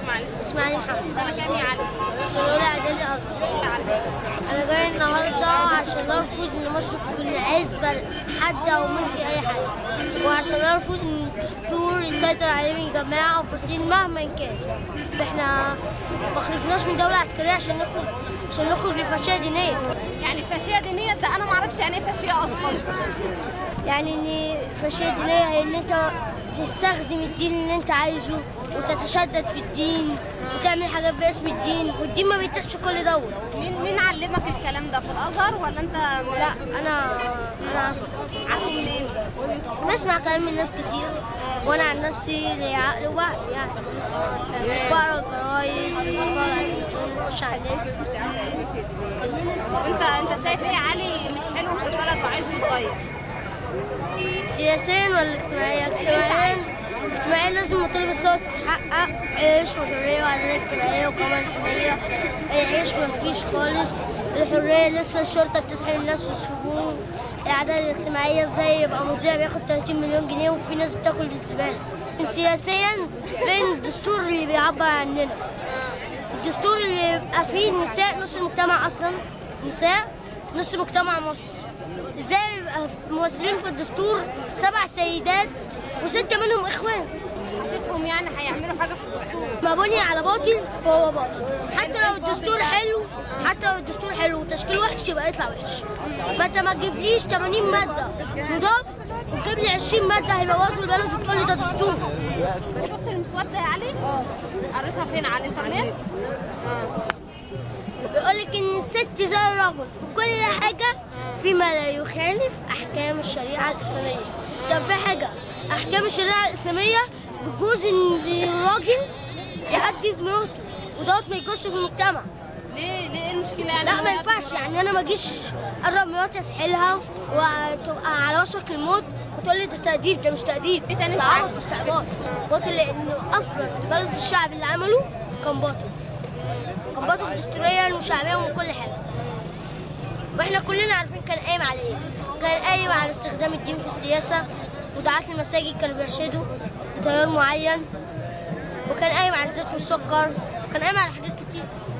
معلش اسماعيل محمد سنة كام يا علي؟ سنة أولى إعدادي أصغر أنا جاي النهاردة عشان أرفض إن مصر تكون عزبة حد أو ملك أي حاجة وعشان أرفض إن الدستور يتسيطر عليه من جماعة وفلسطين مهما كان إحنا ما خرجناش من دولة عسكرية عشان نخرج عشان نخرج لفاشية دينية يعني فاشية دينية ده أنا معرفش يعني إيه فاشية أصلا يعني ان فاشيه دينيه هي ان انت تستخدم الدين اللي انت عايزه وتتشدد في الدين وتعمل حاجات باسم الدين والدين ما بيتقش كل دوت مين مين علمك الكلام ده في الأزهر ولا أنت لا انا انا عارفة. عارفه منين؟ بسمع كلام من ناس كتير وانا عن نفسي لي عقل ووعي يعني تمام بقرا الجرايد بتفرج على التلفزيون بخش على النت طب أنت أنت شايف إيه يا علي مش حلو في البلد وعايزه يتغير؟ سياسيا ولا اجتماعيا؟ اجتماعيا اجتماعيا لازم مطالب الصوت تحقق عيش وحرية وعدالة اجتماعية وكمان سنية العيش مفيش خالص الحرية لسه الشرطة بتسحل الناس في السجون العدالة الاجتماعية ازاي يبقى مذيع بياخد 30 مليون جنيه وفي ناس بتاكل بالزبالة سياسيا فين الدستور اللي بيعبر عننا الدستور اللي يبقى فيه النساء نص المجتمع اصلا نساء نص مجتمع مصر ازاي يبقى ممثلين في الدستور سبع سيدات وستة منهم اخوان حاسسهم يعني هيعملوا حاجة في الدستور ما بني على باطل فهو باطل حتى لو الدستور حلو حتى لو الدستور حلو وتشكيل وحش يبقى يطلع وحش ما انت ما تجيبليش 80 ماده مضاد وتجيب لي 20 ماده هيبوظوا البلد وتقول لي ده دستور شفت المسودة يا علي؟ قريتها فين على الإنترنت؟ بيقول لك ان الست زي الرجل في كل حاجه فيما لا يخالف احكام الشريعه الاسلاميه طب في حاجه احكام الشريعه الاسلاميه بتجوز ان الراجل يأدب مراته ودوت ما يجوزش في المجتمع ليه ليه إيه المشكلة يعني؟ لا هو ما يقدر- ينفعش يعني انا ما اجيش اقرب مراتي اسحلها وتبقى على وشك الموت وتقول لي ده تأديب ده مش تأديب إيه تاني مش تعرض عاجبك؟ واستعباط باطل لانه اصلا بلد الشعب اللي عمله كان باطل كان باطل دستوريا وشعبيا وكل حاجه واحنا كلنا عارفين كان قايم على ايه كان قايم على استخدام الدين في السياسه ودعاة المساجد كانوا بيرشدوا تيار معين وكان قايم على الزيت والسكر وكان قايم على حاجات كتير